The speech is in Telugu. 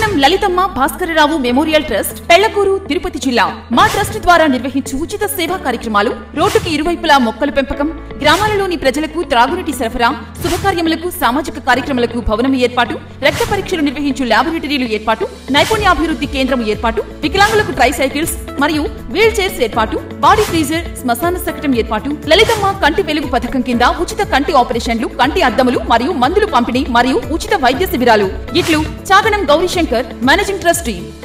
చాగనం లలితమ్మ భాస్కరరావు మెమోరియల్ ట్రస్ట్ పెళ్లకూరు తిరుపతి జిల్లా మా ట్రస్ట్ ద్వారా నిర్వహించు ఉచిత సేవా కార్యక్రమాలు రోడ్డుకి ఇరువైపులా మొక్కల పెంపకం గ్రామాలలోని ప్రజలకు త్రాగునీటి సరఫరా శుభకార్యములకు సామాజిక కార్యక్రమాలకు భవనం ఏర్పాటు రక్త పరీక్షలు నిర్వహించు ల్యాబొరేటరీలు ఏర్పాటు నైపుణ్యాభివృద్ధి కేంద్రం ఏర్పాటు వికలాంగులకు ట్రై సైకిల్స్ మరియు వీల్ చైర్స్ ఏర్పాటు బాడీ ఫ్రీజర్ శ్మశాన శకటం ఏర్పాటు లలితమ్మ కంటి వెలుగు పథకం కింద ఉచిత కంటి ఆపరేషన్లు కంటి అద్దములు మరియు మందులు పంపిణీ మరియు ఉచిత వైద్య శిబిరాలు ఇట్లు చాగనం గౌరీశంకర్ మేనేజింగ్ ట్రస్టీ